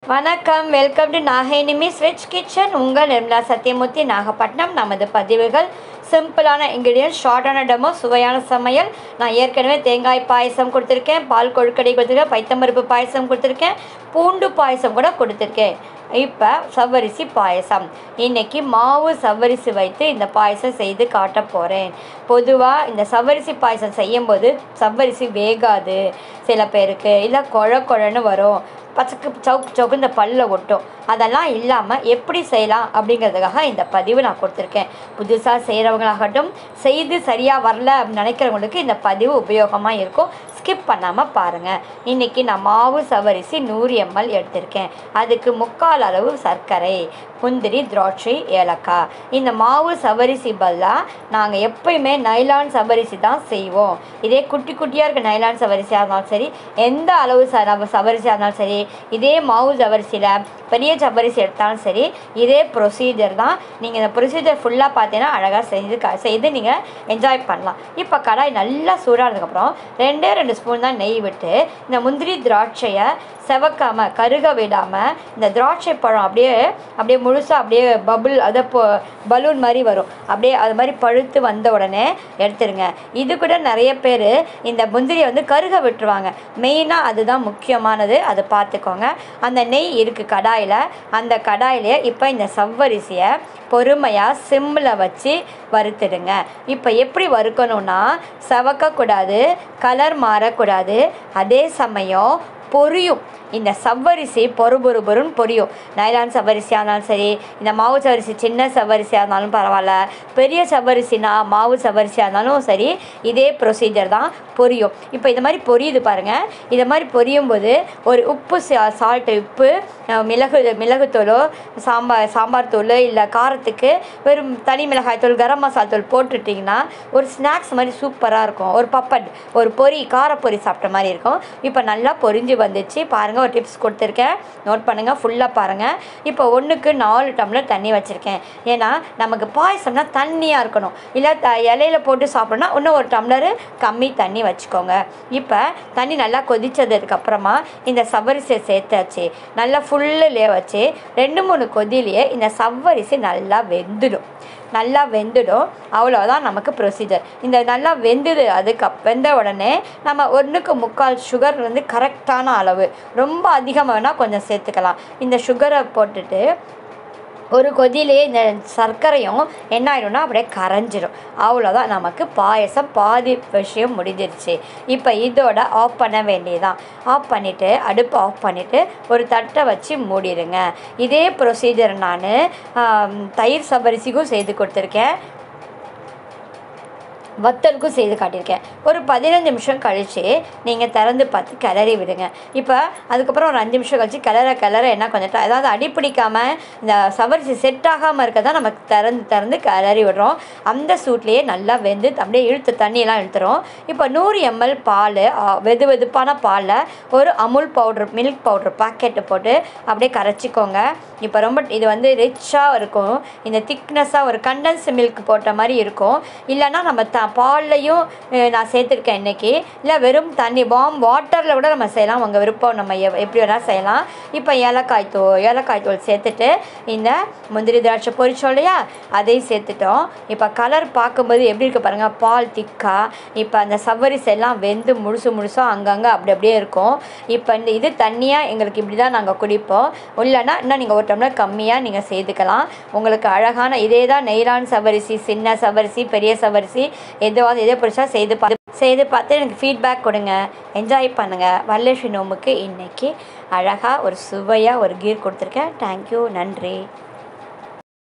வணக்கம் welcome to நாகேனிமி ஸ்விட்ச் kitchen உங்கள் நிர்மலா சத்யமூர்த்தி நாகப்பட்டினம் நமது பதிவுகள் சிம்பிளான இன்க்ரீடியன்ஸ் ஷார்ட்டான டெமோ சுவையான சமையல் நான் ஏற்கனவே தேங்காய் பாயசம் கொடுத்துருக்கேன் பால் கொழுக்கடை கொடுத்துருக்கேன் பைத்தம்பருப்பு பாயசம் கொடுத்துருக்கேன் பூண்டு பாயசம் கூட கொடுத்துருக்கேன் இப்போ சவ்வரிசி பாயசம் இன்னைக்கு மாவு சவ்வரிசி வைத்து இந்த பாயசம் செய்து காட்ட போகிறேன் பொதுவாக இந்த சவ்வரிசி பாயசம் செய்யும்போது சவ்வரிசி வேகாது சில பேருக்கு இல்லை குழ குழன்னு வரும் பச்சக்கு சவுக்கு சவுக்கு இந்த பல்லில் ஒட்டும் அதெல்லாம் இல்லாமல் எப்படி செய்யலாம் அப்படிங்கிறதுக்காக இந்த பதிவு நான் கொடுத்துருக்கேன் புதுசாக செய்கிறவங்களாகட்டும் செய்து சரியாக வரல அப்படின்னு நினைக்கிறவங்களுக்கு இந்த பதிவு உபயோகமாக இருக்கும் ஸ்கிப் பண்ணாமல் பாருங்கள் இன்றைக்கி நான் மாவு சவரிசி நூறு எம்எல் எடுத்திருக்கேன் அதுக்கு முக்கால் அளவு சர்க்கரை முந்திரி திராட்சை ஏலக்காய் இந்த மாவு சவரிசி பதிலாக நாங்கள் எப்பயுமே நைலான் சவரிசி தான் செய்வோம் இதே குட்டி குட்டியாக இருக்க நைலான் சவரிசியாக இருந்தாலும் சரி எந்த அளவு ச நம்ம சவரிசியாக இருந்தாலும் சரி இதே மாவு சவரிசியில் பெரிய சவரிசி எடுத்தாலும் சரி இதே ப்ரொசீஜர் தான் நீங்கள் இந்த ப்ரொசீஜர் ஃபுல்லாக பார்த்தீங்கன்னா அழகாக செய்து க செய்து நீங்கள் என்ஜாய் பண்ணலாம் இப்போ கடாய் நல்லா சூடானதுக்கப்புறம் ரெண்டே ரெண்டு ஸ்பூன் தான் நெய் விட்டு இந்த முந்திரி திராட்சையை செவக்காமல் கருக விடாமல் இந்த திராட்சை பழம் அப்படியே அப்படியே முழுசாக அப்படியே பபுள் அதை இப்போ பலூன் மாதிரி வரும் அப்படியே அது மாதிரி பழுத்து வந்த உடனே எடுத்துருங்க இது கூட நிறைய பேர் இந்த முந்திரியை வந்து கருக விட்டுருவாங்க மெயினாக அதுதான் முக்கியமானது அதை பார்த்துக்கோங்க அந்த நெய் இருக்குது கடாயில் அந்த கடாயிலே இப்போ இந்த சவ்வரிசியை பொறுமையாக சிம்மில் வச்சு வறுத்துடுங்க இப்போ எப்படி வறுக்கணும்னா சவக்கக்கூடாது கலர் மாறக்கூடாது அதே சமயம் பொரியும் இந்த சவ்வரிசி பொறு பொறு பொருன்னு பொரியும் நைலான் சவ்வரிசியாக இருந்தாலும் சரி இந்த மாவு சவ்வரிசி சின்ன சவ்வரிசியாக இருந்தாலும் பரவாயில்ல பெரிய சவ்வரிசினா மாவு சவ்வரிசியாக இருந்தாலும் சரி இதே ப்ரொசீஜர் தான் பொரியும் இப்போ இது மாதிரி பொரியுது பாருங்கள் இதை மாதிரி பொரியும் போது ஒரு உப்பு சால்ட்டு உப்பு மிளகு மிளகுத்தூளோ சாம்பார் சாம்பார் தூள் இல்லை காரத்துக்கு வெறும் தனி மிளகாய் தூள் கரம் மசாலா தூள் போட்டுட்டிங்கன்னா ஒரு ஸ்நாக்ஸ் மாதிரி சூப்பராக இருக்கும் ஒரு பப்பட் ஒரு பொரி காரப்பொரி சாப்பிட்ட மாதிரி இருக்கும் இப்போ நல்லா பொரிஞ்சு வந்துச்சு பாருங்கள் ஒரு டிப்ஸ் கொடுத்துருக்கேன் நோட் பண்ணுங்கள் ஃபுல்லாக பாருங்கள் இப்போ ஒன்றுக்கு நாலு டம்ளர் தண்ணி வச்சுருக்கேன் ஏன்னா நமக்கு பாயசம்னா தண்ணியாக இருக்கணும் இல்லை த இலையில போட்டு சாப்பிட்றோன்னா இன்னும் ஒரு டம்ளரு கம்மி தண்ணி வச்சுக்கோங்க இப்போ தண்ணி நல்லா கொதிச்சதுக்கப்புறமா இந்த சவ்வரிசியை சேர்த்தாச்சு நல்லா ஃபுல்லுலேயே வச்சு ரெண்டு மூணு கொதிலேயே இந்த சவ்வரிசி நல்லா வெந்துடும் நல்லா வெந்துடும் அவ்வளோதான் நமக்கு ப்ரொசீஜர் இந்த நல்லா வெந்துது அதுக்கு வெந்த உடனே நம்ம ஒன்றுக்கு முக்கால் சுகர் வந்து கரெக்டான அளவு ரொம்ப அதிகமாக வேணால் கொஞ்சம் சேர்த்துக்கலாம் இந்த சுகரை போட்டுட்டு ஒரு கொதியிலே இந்த சர்க்கரையும் என்ன ஆயிடும்னா அப்படியே கரைஞ்சிரும் அவ்வளோதான் நமக்கு பாயசம் பாதி விஷயம் முடிஞ்சிருச்சு இப்போ இதோட ஆஃப் பண்ண வேண்டியதான் ஆஃப் பண்ணிவிட்டு அடுப்பு ஆஃப் பண்ணிவிட்டு ஒரு தட்டை வச்சு மூடிடுங்க இதே ப்ரொசீஜர் நான் தயிர் சபரிசிக்கும் செய்து கொடுத்துருக்கேன் வத்தலுக்கும் செய்து காட்டியிருக்கேன் ஒரு பதினஞ்சு நிமிஷம் கழித்து நீங்கள் திறந்து பார்த்து கிளறி விடுங்க இப்போ அதுக்கப்புறம் ஒரு அஞ்சு நிமிஷம் கழித்து கிளற கிளற என்ன கொஞ்சம் அதாவது அடிப்பிடிக்காமல் இந்த சவரிசி செட் ஆகாமல் இருக்க தான் நமக்கு திறந்து திறந்து கிளறி விடுறோம் அந்த சூட்லேயே நல்லா வெந்து அப்படியே இழுத்து தண்ணியெல்லாம் இழுத்துரும் இப்போ நூறு எம்எல் பால் வெது வெதுப்பான பாலில் ஒரு Amul powder milk powder packet போட்டு அப்படியே கரைச்சிக்கோங்க இப்போ ரொம்ப இது வந்து ரிச்சாக இருக்கும் இந்த திக்னஸாக ஒரு கண்டன்ஸ் மில்க் போட்ட மாதிரி இருக்கும் இல்லைன்னா நம்ம த பால்லையும் நான் சேர்த்துருக்கேன் இன்றைக்கி இல்லை வெறும் தண்ணி பாம் வாட்டரில் கூட நம்ம செய்யலாம் உங்கள் விருப்பம் நம்ம எப் எப்படி வேணால் செய்யலாம் இப்போ ஏலக்காய் தூள் ஏலக்காய் தூள் சேர்த்துட்டு இந்த முந்திரி திராட்சை பொரிச்சோம் இல்லையா அதையும் சேர்த்துட்டோம் இப்போ கலர் பார்க்கும்போது எப்படி இருக்குது பாருங்கள் பால் திக்காக இப்போ அந்த சவ்வரிசி எல்லாம் வெந்து முழுசு முழுசாக அங்கங்கே அப்படி அப்படியே இருக்கும் இப்போ இந்த இது தண்ணியாக எங்களுக்கு இப்படி தான் நாங்கள் குடிப்போம் இல்லைன்னா இன்னும் நீங்கள் ஒரு டம்ளர் கம்மியாக நீங்கள் சேர்த்துக்கலாம் உங்களுக்கு அழகான இதே தான் நெய்ரான் சவரிசி சின்ன சவரிசி பெரிய சவரிசி எதுவாவது எதை பிடிச்சா செய்து பார்த்து செய்து பார்த்து எனக்கு ஃபீட்பேக் கொடுங்க என்ஜாய் பண்ணுங்கள் வரலட்சுமி நோம்புக்கு இன்றைக்கி அழகாக ஒரு சுவையாக ஒரு கீர் கொடுத்துருக்கேன் தேங்க்யூ நன்றி